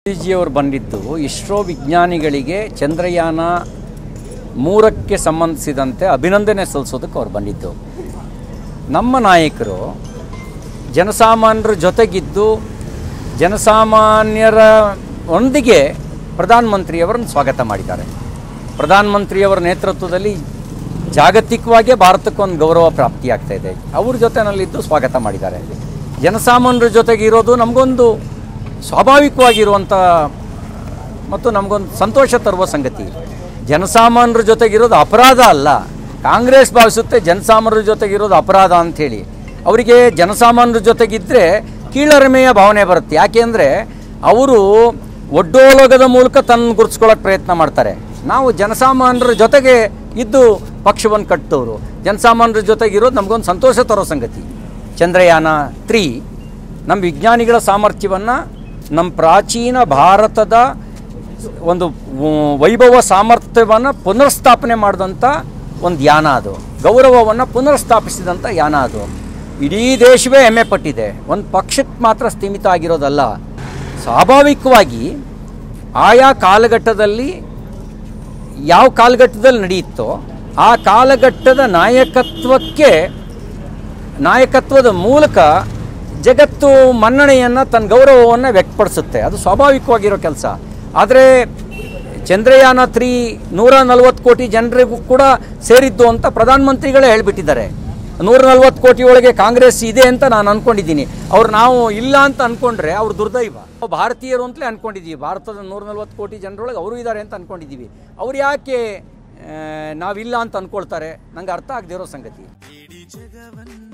ಮೋದಿಜಿಯವರು ಬಂದಿದ್ದು ಇಸ್ರೋ ವಿಜ್ಞಾನಿಗಳಿಗೆ ಚಂದ್ರಯಾನ ಮೂರಕ್ಕೆ ಸಂಬಂಧಿಸಿದಂತೆ ಅಭಿನಂದನೆ ಸಲ್ಲಿಸೋದಕ್ಕೆ ಅವ್ರು ಬಂದಿದ್ದು ನಮ್ಮ ನಾಯಕರು ಜನಸಾಮಾನ್ಯರ ಜೊತೆಗಿದ್ದು ಜನಸಾಮಾನ್ಯರ ಒಂದಿಗೆ ಪ್ರಧಾನಮಂತ್ರಿಯವರನ್ನು ಸ್ವಾಗತ ಮಾಡಿದ್ದಾರೆ ಪ್ರಧಾನಮಂತ್ರಿಯವರ ನೇತೃತ್ವದಲ್ಲಿ ಜಾಗತಿಕವಾಗೇ ಭಾರತಕ್ಕೊಂದು ಗೌರವ ಪ್ರಾಪ್ತಿಯಾಗ್ತಾ ಇದೆ ಅವ್ರ ಜೊತೆನಲ್ಲಿದ್ದು ಸ್ವಾಗತ ಮಾಡಿದ್ದಾರೆ ಜನಸಾಮಾನ್ಯರ ಜೊತೆಗೆ ಇರೋದು ನಮಗೊಂದು ಸ್ವಾಭಾವಿಕವಾಗಿರುವಂಥ ಮತ್ತು ನಮಗೊಂದು ಸಂತೋಷ ತರುವ ಸಂಗತಿ ಜನಸಾಮಾನ್ಯರ ಜೊತೆಗಿರೋದು ಅಪರಾಧ ಅಲ್ಲ ಕಾಂಗ್ರೆಸ್ ಭಾವಿಸುತ್ತೆ ಜನಸಾಮಾನ್ಯರ ಜೊತೆಗಿರೋದು ಅಪರಾಧ ಅಂಥೇಳಿ ಅವರಿಗೆ ಜನಸಾಮಾನ್ಯರ ಜೊತೆಗಿದ್ದರೆ ಕೀಳರಿಮೆಯ ಭಾವನೆ ಬರುತ್ತೆ ಯಾಕೆಂದರೆ ಅವರು ಒಡ್ಡೋಲೋಗದ ಮೂಲಕ ತನ್ನ ಗುರುತಿಸ್ಕೊಳ್ಳೋಕೆ ಪ್ರಯತ್ನ ಮಾಡ್ತಾರೆ ನಾವು ಜನಸಾಮಾನ್ಯರ ಜೊತೆಗೆ ಇದ್ದು ಪಕ್ಷವನ್ನು ಕಟ್ಟಿದವರು ಜನಸಾಮಾನ್ಯರ ಜೊತೆಗಿರೋದು ನಮಗೊಂದು ಸಂತೋಷ ತರೋ ಸಂಗತಿ ಚಂದ್ರಯಾನ ತ್ರೀ ನಮ್ಮ ವಿಜ್ಞಾನಿಗಳ ಸಾಮರ್ಥ್ಯವನ್ನು ನಮ್ಮ ಪ್ರಾಚೀನ ಭಾರತದ ಒಂದು ವ- ವೈಭವ ಸಾಮರ್ಥ್ಯವನ್ನು ಪುನರ್ಸ್ಥಾಪನೆ ಮಾಡಿದಂಥ ಒಂದು ಯಾನ ಅದು ಗೌರವವನ್ನು ಪುನರ್ಸ್ಥಾಪಿಸಿದಂಥ ಯಾನ ಅದು ಇಡೀ ದೇಶವೇ ಹೆಮ್ಮೆ ಪಟ್ಟಿದೆ ಒಂದು ಪಕ್ಷಕ್ಕೆ ಮಾತ್ರ ಸೀಮಿತ ಆಗಿರೋದಲ್ಲ ಸ್ವಾಭಾವಿಕವಾಗಿ ಆಯಾ ಕಾಲಘಟ್ಟದಲ್ಲಿ ಯಾವ ಕಾಲಘಟ್ಟದಲ್ಲಿ ನಡೆಯುತ್ತೋ ಆ ಕಾಲಘಟ್ಟದ ನಾಯಕತ್ವಕ್ಕೆ ನಾಯಕತ್ವದ ಮೂಲಕ ಜಗತ್ತು ಮನ್ನಣೆಯನ್ನು ತನ್ನ ಗೌರವವನ್ನು ವ್ಯಕ್ತಪಡಿಸುತ್ತೆ ಅದು ಸ್ವಾಭಾವಿಕವಾಗಿರೋ ಕೆಲಸ ಆದರೆ ಚಂದ್ರಯಾನ ತ್ರೀ ನೂರ ನಲವತ್ತು ಕೋಟಿ ಜನರಿಗೂ ಕೂಡ ಸೇರಿದ್ದು ಅಂತ ಪ್ರಧಾನಮಂತ್ರಿಗಳೇ ಹೇಳಿಬಿಟ್ಟಿದ್ದಾರೆ ನೂರ ನಲ್ವತ್ತು ಕೋಟಿ ಒಳಗೆ ಕಾಂಗ್ರೆಸ್ ಇದೆ ಅಂತ ನಾನು ಅನ್ಕೊಂಡಿದ್ದೀನಿ ಅವ್ರು ನಾವು ಇಲ್ಲ ಅಂತ ಅನ್ಕೊಂಡ್ರೆ ಅವ್ರು ದುರ್ದೈವ ನಾವು ಭಾರತೀಯರು ಅಂತಲೇ ಅನ್ಕೊಂಡಿದ್ದೀವಿ ಭಾರತದ ನೂರ ನಲ್ವತ್ತು ಕೋಟಿ ಜನರೊಳಗೆ ಅವರು ಇದ್ದಾರೆ ಅಂತ ಅನ್ಕೊಂಡಿದ್ದೀವಿ ಅವ್ರು ಯಾಕೆ ಆ, ನಾವಿಲ್ಲ ಅಂತ ಅನ್ಕೊಳ್ತಾರೆ ನಂಗೆ ಅರ್ಥ ಆಗದಿರೋ ಸಂಗತಿ ಇಡೀ ಜಗವನ್ನ